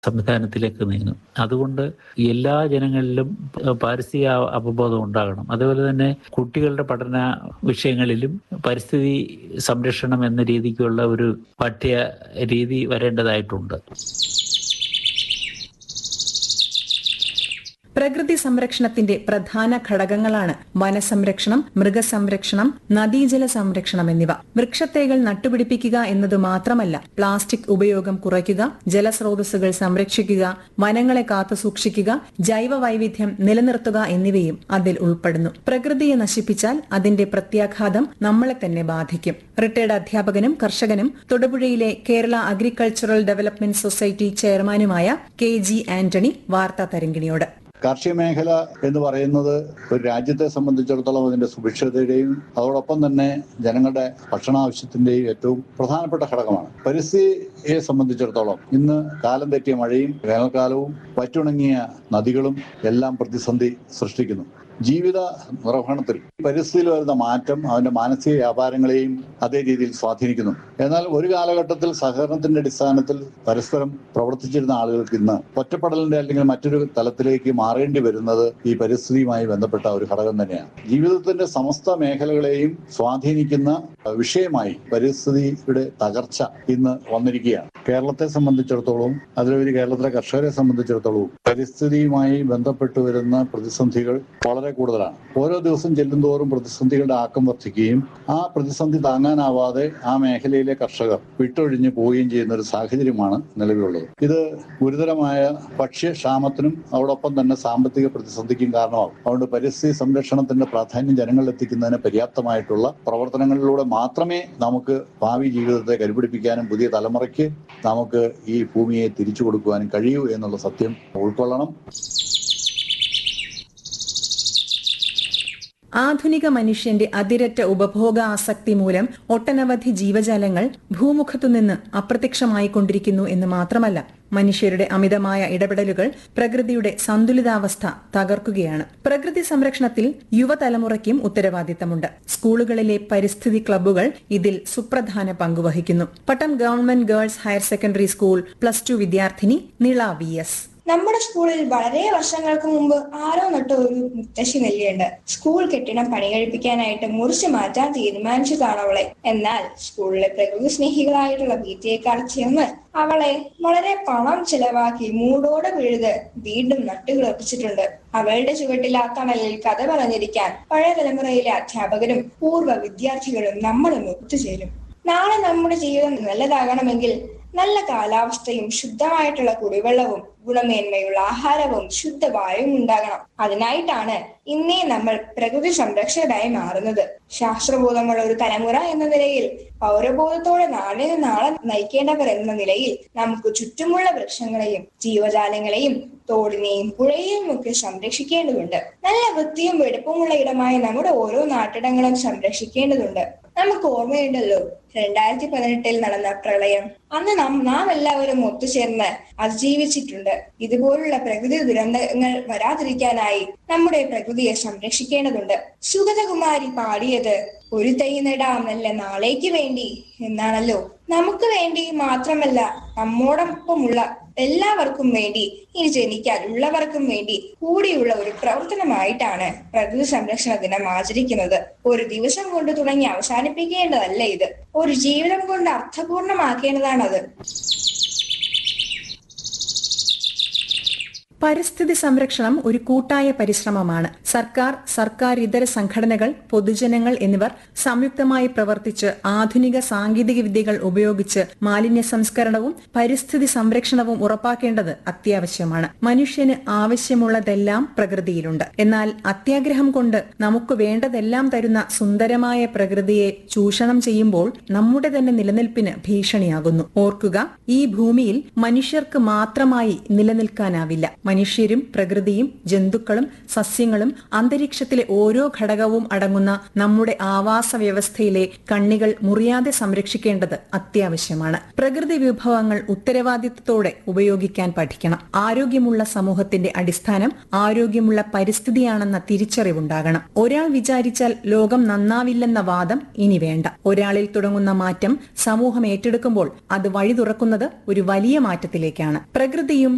സംവിധാനത്തിലേക്ക് നീങ്ങും അതുകൊണ്ട് എല്ലാ ജനങ്ങളിലും പാരിസ്ഥിതിക അവബോധം ഉണ്ടാകണം അതുപോലെ തന്നെ കുട്ടികളുടെ പഠന വിഷയങ്ങളിലും പരിസ്ഥിതി സംരക്ഷണം എന്ന രീതിക്കുള്ള ഒരു പാഠ്യ രീതി വരേണ്ടതായിട്ടുണ്ട് പ്രകൃതി സംരക്ഷണത്തിന്റെ പ്രധാന ഘടകങ്ങളാണ് വനസംരക്ഷണം മൃഗസംരക്ഷണം നദീജല സംരക്ഷണം എന്നിവ വൃക്ഷത്തൈകൾ നട്ടുപിടിപ്പിക്കുക എന്നതു മാത്രമല്ല പ്ലാസ്റ്റിക് ഉപയോഗം കുറയ്ക്കുക ജലസ്രോതസ്സുകൾ സംരക്ഷിക്കുക വനങ്ങളെ കാത്തുസൂക്ഷിക്കുക ജൈവ വൈവിധ്യം നിലനിർത്തുക എന്നിവയും അതിൽ ഉൾപ്പെടുന്നു പ്രകൃതിയെ നശിപ്പിച്ചാൽ അതിന്റെ പ്രത്യാഘാതം നമ്മളെ തന്നെ ബാധിക്കും റിട്ടയർഡ് അധ്യാപകനും കർഷകനും തൊടുപുഴയിലെ കേരള അഗ്രികൾച്ചറൽ ഡെവലപ്മെന്റ് സൊസൈറ്റി ചെയർമാനുമായ കെ ജി ആന്റണി വാർത്താ തരംഗിണിയോട് കാർഷിക മേഖല എന്ന് പറയുന്നത് ഒരു രാജ്യത്തെ സംബന്ധിച്ചിടത്തോളം അതിന്റെ സുഭിക്ഷതയുടെയും അതോടൊപ്പം തന്നെ ജനങ്ങളുടെ ഭക്ഷണാവശ്യത്തിന്റെയും ഏറ്റവും പ്രധാനപ്പെട്ട ഘടകമാണ് പരിസ്ഥിതിയെ സംബന്ധിച്ചിടത്തോളം ഇന്ന് കാലം തെറ്റിയ മഴയും വേനൽക്കാലവും വറ്റുണങ്ങിയ നദികളും എല്ലാം പ്രതിസന്ധി സൃഷ്ടിക്കുന്നു ജീവിത നിർവഹണത്തിൽ പരിസ്ഥിതിയിൽ വരുന്ന മാറ്റം അവന്റെ മാനസിക വ്യാപാരങ്ങളെയും അതേ രീതിയിൽ സ്വാധീനിക്കുന്നു എന്നാൽ ഒരു കാലഘട്ടത്തിൽ സഹകരണത്തിന്റെ അടിസ്ഥാനത്തിൽ പരസ്പരം പ്രവർത്തിച്ചിരുന്ന ആളുകൾക്ക് ഇന്ന് ഒറ്റപ്പെടലിന്റെ അല്ലെങ്കിൽ മറ്റൊരു തലത്തിലേക്ക് മാറേണ്ടി വരുന്നത് ഈ പരിസ്ഥിതിയുമായി ബന്ധപ്പെട്ട ഒരു ഘടകം തന്നെയാണ് ജീവിതത്തിന്റെ സമസ്ത മേഖലകളെയും സ്വാധീനിക്കുന്ന വിഷയമായി പരിസ്ഥിതിയുടെ തകർച്ച ഇന്ന് വന്നിരിക്കുകയാണ് കേരളത്തെ സംബന്ധിച്ചിടത്തോളം അതിലുപരി കേരളത്തിലെ കർഷകരെ സംബന്ധിച്ചിടത്തോളവും പരിസ്ഥിതിയുമായി ബന്ധപ്പെട്ട് വരുന്ന പ്രതിസന്ധികൾ വളരെ കൂടുതലാണ് ഓരോ ദിവസം ചെല്ലുന്തോറും പ്രതിസന്ധികളുടെ ആക്കം വർദ്ധിക്കുകയും ആ പ്രതിസന്ധി താങ്ങാനാവാതെ ആ മേഖലയിലെ കർഷകർ വിട്ടൊഴിഞ്ഞു പോവുകയും ചെയ്യുന്ന ഒരു സാഹചര്യമാണ് നിലവിലുള്ളത് ഇത് ഗുരുതരമായ ഭക്ഷ്യക്ഷാമത്തിനും അതോടൊപ്പം തന്നെ സാമ്പത്തിക പ്രതിസന്ധിക്കും കാരണമാകും അതുകൊണ്ട് പരിസ്ഥിതി സംരക്ഷണത്തിന്റെ പ്രാധാന്യം ജനങ്ങളിൽ എത്തിക്കുന്നതിന് പര്യാപ്തമായിട്ടുള്ള പ്രവർത്തനങ്ങളിലൂടെ മാത്രമേ നമുക്ക് ഭാവി ജീവിതത്തെ കരുപിടിപ്പിക്കാനും പുതിയ തലമുറയ്ക്ക് നമുക്ക് ഈ ഭൂമിയെ തിരിച്ചു കൊടുക്കുവാനും കഴിയൂ എന്നുള്ള സത്യം ഉൾക്കൊള്ളണം ആധുനിക മനുഷ്യന്റെ അതിരറ്റ ഉപഭോഗ ആസക്തി മൂലം ഒട്ടനവധി ജീവജാലങ്ങൾ ഭൂമുഖത്തുനിന്ന് അപ്രത്യക്ഷമായിക്കൊണ്ടിരിക്കുന്നു എന്ന് മാത്രമല്ല മനുഷ്യരുടെ അമിതമായ ഇടപെടലുകൾ പ്രകൃതിയുടെ സന്തുലിതാവസ്ഥ തകർക്കുകയാണ് പ്രകൃതി സംരക്ഷണത്തിൽ യുവതലമുറയ്ക്കും ഉത്തരവാദിത്തമുണ്ട് സ്കൂളുകളിലെ പരിസ്ഥിതി ക്ലബ്ബുകൾ ഇതിൽ സുപ്രധാന പങ്കുവഹിക്കുന്നു Pattom government girls higher secondary school plus two വിദ്യാർത്ഥിനി നിള വി എസ് നമ്മുടെ സ്കൂളിൽ വളരെ വർഷങ്ങൾക്ക് മുമ്പ് ആരോ നട്ട ഒരു മുത്തശ്ശി നെല്ലിയുണ്ട് സ്കൂൾ കെട്ടിടം പണി കഴിപ്പിക്കാനായിട്ട് മുറിച്ചു മാറ്റാൻ തീരുമാനിച്ചതാണ് അവളെ എന്നാൽ സ്കൂളിലെ പ്രകൃതി സ്നേഹികളായിട്ടുള്ള വീട്ടിയേക്കാൾ ചേർന്ന് അവളെ വളരെ പണം ചെലവാക്കി മൂടോടെ വീഴുത് വീണ്ടും നട്ടുകിളപ്പിച്ചിട്ടുണ്ട് അവളുടെ ചുവട്ടിൽ ആ തണലിൽ കഥ പറഞ്ഞിരിക്കാൻ പഴയ തലമുറയിലെ അധ്യാപകരും പൂർവ്വ വിദ്യാർത്ഥികളും നമ്മളും ഒത്തുചേരും നാളെ നമ്മുടെ ജീവിതം നല്ലതാകണമെങ്കിൽ നല്ല കാലാവസ്ഥയും ശുദ്ധമായിട്ടുള്ള കുടിവെള്ളവും ഗുണമേന്മയുള്ള ആഹാരവും ശുദ്ധവായുവും ഉണ്ടാകണം അതിനായിട്ടാണ് ഇന്നേ നമ്മൾ പ്രകൃതി സംരക്ഷകരായി മാറുന്നത് ശാസ്ത്രബോധമുള്ള ഒരു തലമുറ എന്ന നിലയിൽ പൗരബോധത്തോടെ നാളെ നാളെ നയിക്കേണ്ടവർ എന്ന നിലയിൽ നമുക്ക് ചുറ്റുമുള്ള വൃക്ഷങ്ങളെയും ജീവജാലങ്ങളെയും തോടിനെയും പുഴയെയും ഒക്കെ സംരക്ഷിക്കേണ്ടതുണ്ട് നല്ല വൃത്തിയും വെടുപ്പുമുള്ള ഇടമായ നമ്മുടെ ഓരോ നാട്ടിടങ്ങളും സംരക്ഷിക്കേണ്ടതുണ്ട് നമുക്ക് ഓർമ്മയുണ്ടല്ലോ രണ്ടായിരത്തി പതിനെട്ടിൽ നടന്ന പ്രളയം അന്ന് നാം നാം എല്ലാവരും ഒത്തുചേർന്ന് അതിജീവിച്ചിട്ടുണ്ട് ഇതുപോലുള്ള പ്രകൃതി ദുരന്തങ്ങൾ വരാതിരിക്കാനായി നമ്മുടെ പ്രകൃതിയെ സംരക്ഷിക്കേണ്ടതുണ്ട് സുഗതകുമാരി പാടിയത് ഒരു തൈ നടാം നല്ല നാളേക്ക് വേണ്ടി എന്നാണല്ലോ നമുക്ക് വേണ്ടി മാത്രമല്ല നമ്മോടൊപ്പമുള്ള എല്ലാവർക്കും വേണ്ടി ഇനി ജനിക്കാൻ ഉള്ളവർക്കും വേണ്ടി കൂടിയുള്ള ഒരു പ്രവർത്തനമായിട്ടാണ് പ്രകൃതി സംരക്ഷണ ദിനം ആചരിക്കുന്നത് ഒരു ദിവസം കൊണ്ട് തുടങ്ങി അവസാനിപ്പിക്കേണ്ടതല്ല ഇത് ഒരു ജീവിതം കൊണ്ട് അർത്ഥപൂർണമാക്കേണ്ടതാണത് പരിസ്ഥിതി സംരക്ഷണം ഒരു കൂട്ടായ പരിശ്രമമാണ് സർക്കാർ സർക്കാർ ഇതര സംഘടനകൾ പൊതുജനങ്ങൾ എന്നിവർ സംയുക്തമായി പ്രവർത്തിച്ച് ആധുനിക സാങ്കേതിക വിദ്യകൾ ഉപയോഗിച്ച് മാലിന്യ സംസ്കരണവും പരിസ്ഥിതി സംരക്ഷണവും ഉറപ്പാക്കേണ്ടത് അത്യാവശ്യമാണ് മനുഷ്യന് ആവശ്യമുള്ളതെല്ലാം പ്രകൃതിയിലുണ്ട് എന്നാൽ അത്യാഗ്രഹം കൊണ്ട് നമുക്ക് വേണ്ടതെല്ലാം തരുന്ന സുന്ദരമായ പ്രകൃതിയെ ചൂഷണം ചെയ്യുമ്പോൾ നമ്മുടെ തന്നെ നിലനിൽപ്പിന് ഭീഷണിയാകുന്നു ഓർക്കുക ഈ ഭൂമിയിൽ മനുഷ്യർക്ക് മാത്രമായി നിലനിൽക്കാനാവില്ല മനുഷ്യരും പ്രകൃതിയും ജന്തുക്കളും സസ്യങ്ങളും അന്തരീക്ഷത്തിലെ ഓരോ ഘടകവും അടങ്ങുന്ന നമ്മുടെ ആവാസ വ്യവസ്ഥയിലെ കണ്ണികൾ മുറിയാതെ സംരക്ഷിക്കേണ്ടത് അത്യാവശ്യമാണ് പ്രകൃതി വിഭവങ്ങൾ ഉത്തരവാദിത്വത്തോടെ ഉപയോഗിക്കാൻ പഠിക്കണം ആരോഗ്യമുള്ള സമൂഹത്തിന്റെ അടിസ്ഥാനം ആരോഗ്യമുള്ള പരിസ്ഥിതിയാണെന്ന തിരിച്ചറിവുണ്ടാകണം ഒരാൾ വിചാരിച്ചാൽ ലോകം നന്നാവില്ലെന്ന വാദം ഇനി വേണ്ട ഒരാളിൽ തുടങ്ങുന്ന മാറ്റം സമൂഹം ഏറ്റെടുക്കുമ്പോൾ അത് വഴി തുറക്കുന്നത് ഒരു വലിയ മാറ്റത്തിലേക്കാണ് പ്രകൃതിയും